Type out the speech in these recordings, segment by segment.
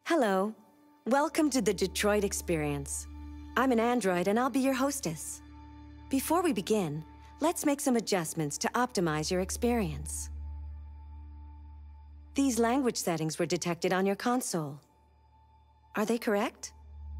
Hello. Welcome to the Detroit Experience. I'm an android and I'll be your hostess. Before we begin, let's make some adjustments to optimize your experience. These language settings were detected on your console. Are they correct?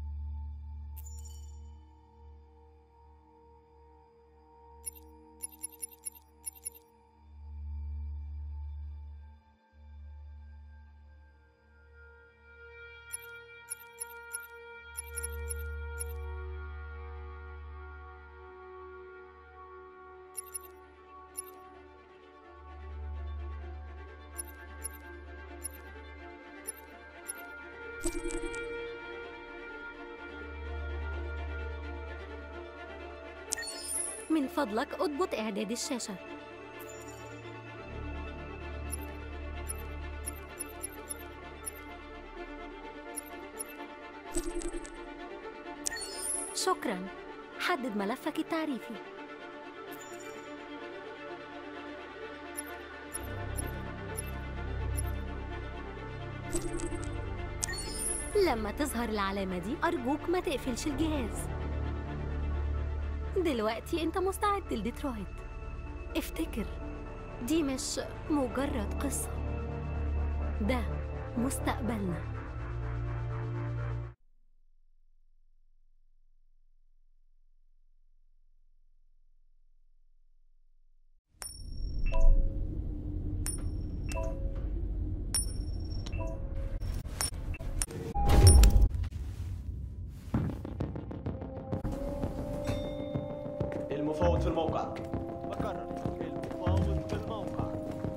من فضلك اضبط إعداد الشاشة شكراً حدد ملفك التعريفي لما تظهر العلامة دي أرجوك ما تقفلش الجهاز دلوقتي انت مستعد لديترويت افتكر دي مش مجرد قصة ده مستقبلنا المفاوض في الموقع بكرر المفاوض في الموقع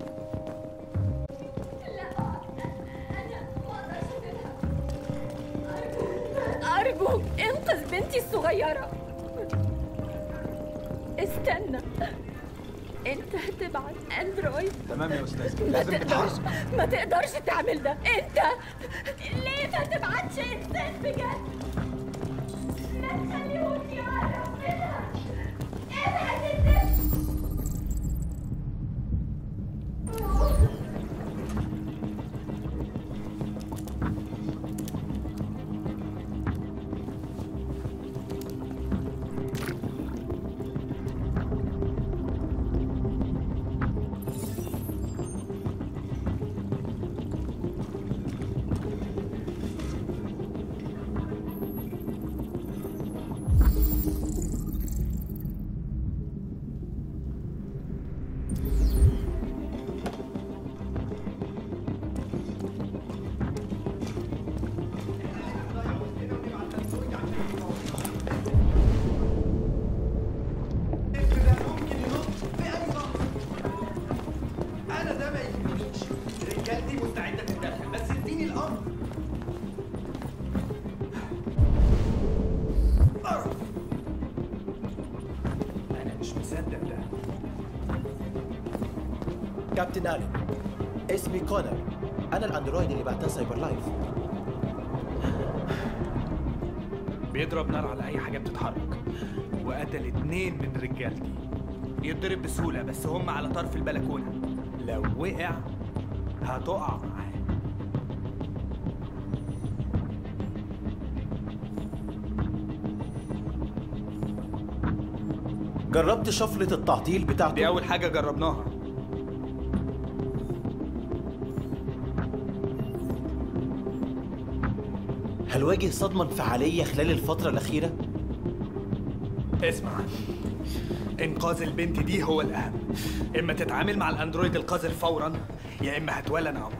أرجوك انقذ بنتي الصغيرة استنى انت هتبعت اندرويد تمام يا استاذ ما لازم تقدرش نتحرك ما تقدرش تعمل ده انت ليه ما تبعتش انسان بجد ما تخليهوش يعرف كده ابعد الناس ده ممكن ينط في اي لحظه انا ده ما يهمنيش رجالتي مستعده تتدخل بس اديني الامر قرف. انا مش مصدق ده كابتن آلن اسمي كونر أنا الأندرويد اللي بعتها سايبر لايف بيضرب نار على اي حاجه بتتحرك وقتل اتنين من رجالتي يتضرب بسهوله بس هم على طرف البلكونه لو وقع هتقع معاه جربت شفرة التعطيل بتاعته دي اول حاجه جربناها هل واجه صدمة انفعالية خلال الفترة الأخيرة؟ اسمع انقاذ البنت دي هو الاهم اما تتعامل مع الاندرويد القذر فورا يا اما هتولى نار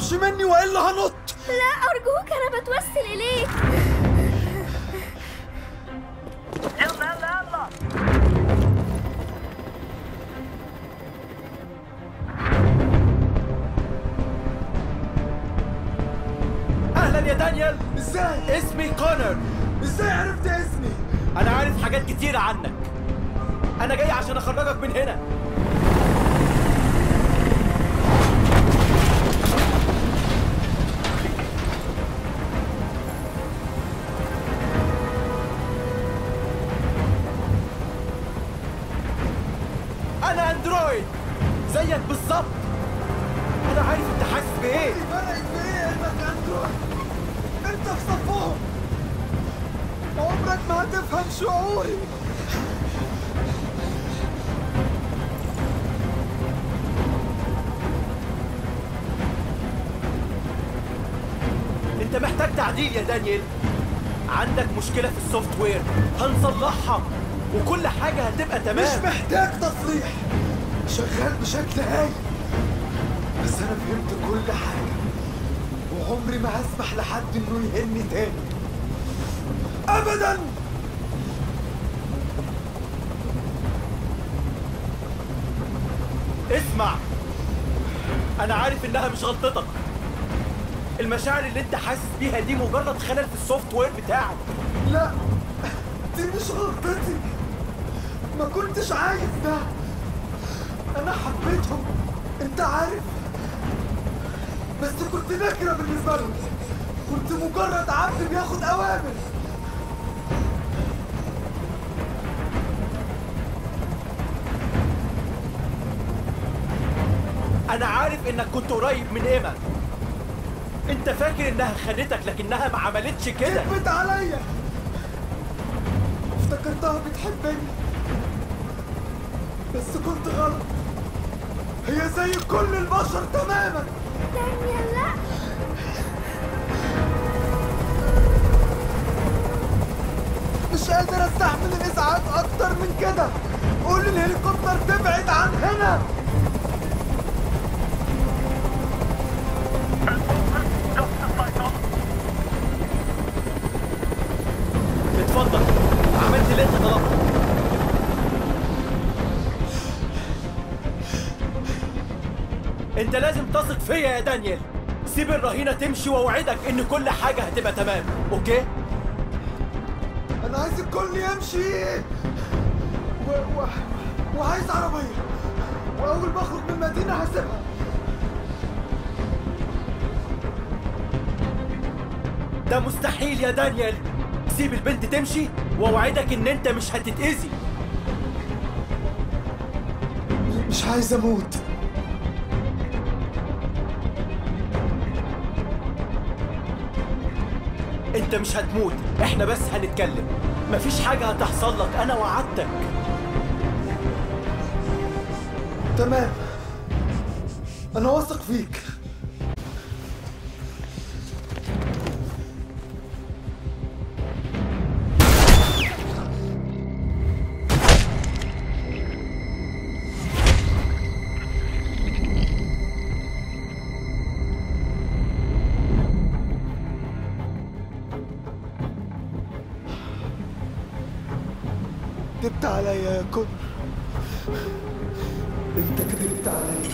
تقربش مني والا هنط لا أرجوك أنا بتوسل إليك اهلا يا دانيال ازاي اسمي كونر ازاي عرفت اسمي انا عارف حاجات كتيرة عنك انا جاي عشان اخرجك من هنا انا اندرويد زيك بالظبط انا عارف انت حاسس بايه فرقت في ايه انك اندرويد انت في صفهم عمرك ما هتفهم شعوري انت محتاج تعديل يا دانيال عندك مشكلة في السوفت وير هنصلحها وكل حاجة هتبقى مش تمام محتاج تصليح شغال بشكل هايل بس انا فهمت كل حاجه وعمري ما هسمح لحد انه يهني تاني ابدا اسمع انا عارف انها مش غلطتك المشاعر اللي انت حاسس بيها دي مجرد خلل في السوفت وير بتاعك لا دي مش غلطتي ما كنتش عايز ده انا حبيتهم انت عارف بس كنت نكره بالنسبه لهم كنت مجرد عبد بياخد اوامر انا عارف انك كنت قريب من ايما انت فاكر انها خانتك لكنها ما عملتش كده كذبت عليا افتكرتها بتحبني بس كنت غلط هي زي كل البشر تماما دانيال لا مش قادر استحمل الازعاج اكتر من كده قول للهليكوبتر تبعد عن هنا اتفضل عملت اللي انت طلبته انت لازم تثق فيا يا دانيال سيب الرهينة تمشي واوعدك ان كل حاجة هتبقى تمام اوكي انا عايز الكل يمشي و... و... وعايز عربيه واول ما اخرج من المدينه هسيبها ده مستحيل يا دانيال سيب البنت تمشي واوعدك ان انت مش هتتأذي مش عايز اموت انت مش هتموت احنا بس هنتكلم مفيش حاجة هتحصل لك انا وعدتك تمام انا واثق فيك كدبت عليا يا كن انت كدبت عليا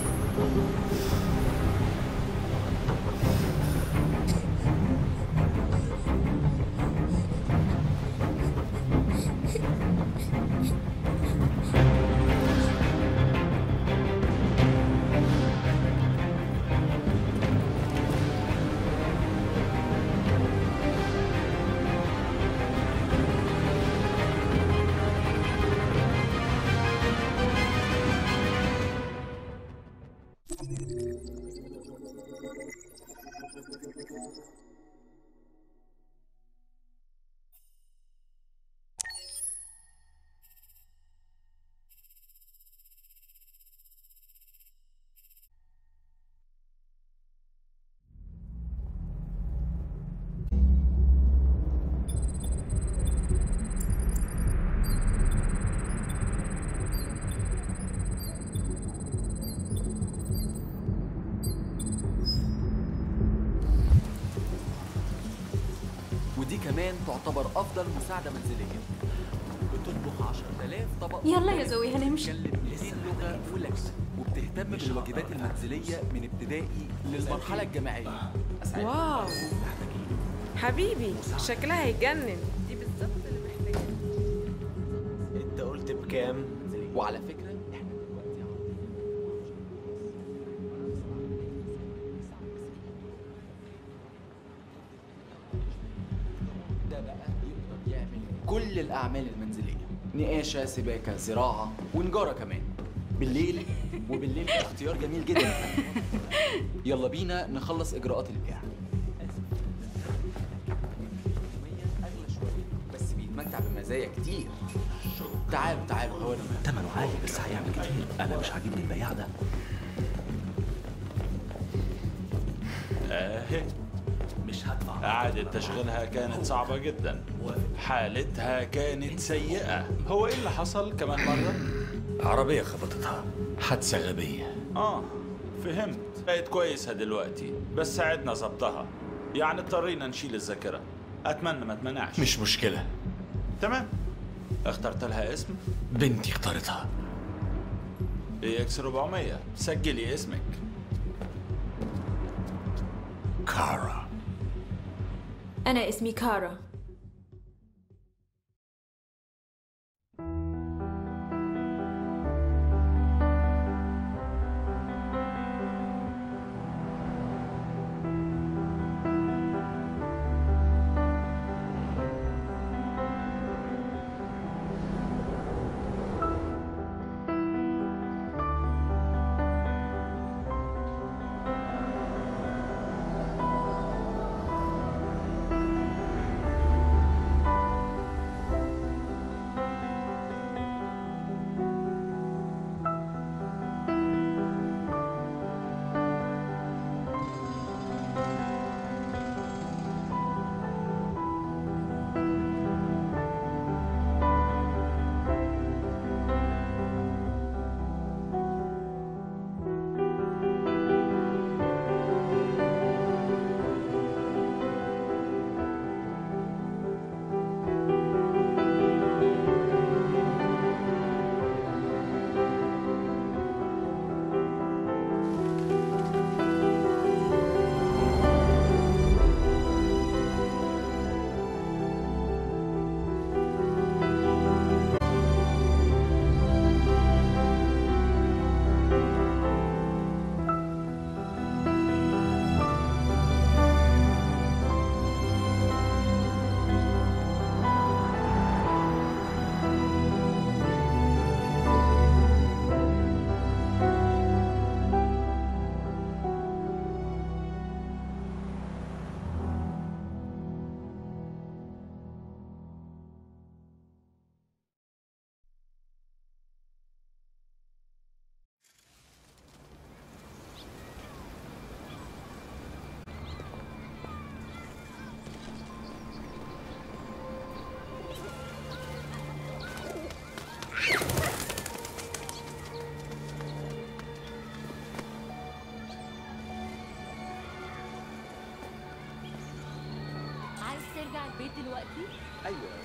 كمان تعتبر افضل مساعده منزليه بتطبخ 10000 طبق يلا يا زوي هنمشي بتتكلم 200 لغه ولكسه وبتهتم بالواجبات المنزليه من ابتدائي للمرحله الجامعيه أسعد واو حبيبي شكلها هيجنن دي بالظبط اللي محتاجاه انت قلت بكام؟ وعلى فكره احنا دلوقتي ده بقى يقدر يعمل كل الاعمال المنزليه نقاشه سباكه زراعه ونجاره كمان بالليل وبالليل ده اختيار جميل جدا يلا بينا نخلص اجراءات البيع اغلى شويه بس بيتمتع بمزايا كتير تعالوا تعالوا هو انا ثمنه عالي بس هيعمل كتير انا مش عاجبني البياع ده اهي مش هدفع إعادة تشغيلها كانت صعبة جدا حالتها كانت سيئة هو إيه اللي حصل كمان مرة؟ عربية خبطتها حادثة غبية آه فهمت بقت كويسة دلوقتي بس ساعدنا ظبطها يعني اضطرينا نشيل الذاكرة أتمنى ما تمنعش مش مشكلة تمام اخترت لها اسم بنتي اختارتها اي اكس 400 سجلي اسمك كارا أنا اسمي كارا عايز ترجع البيت دلوقتي ايوه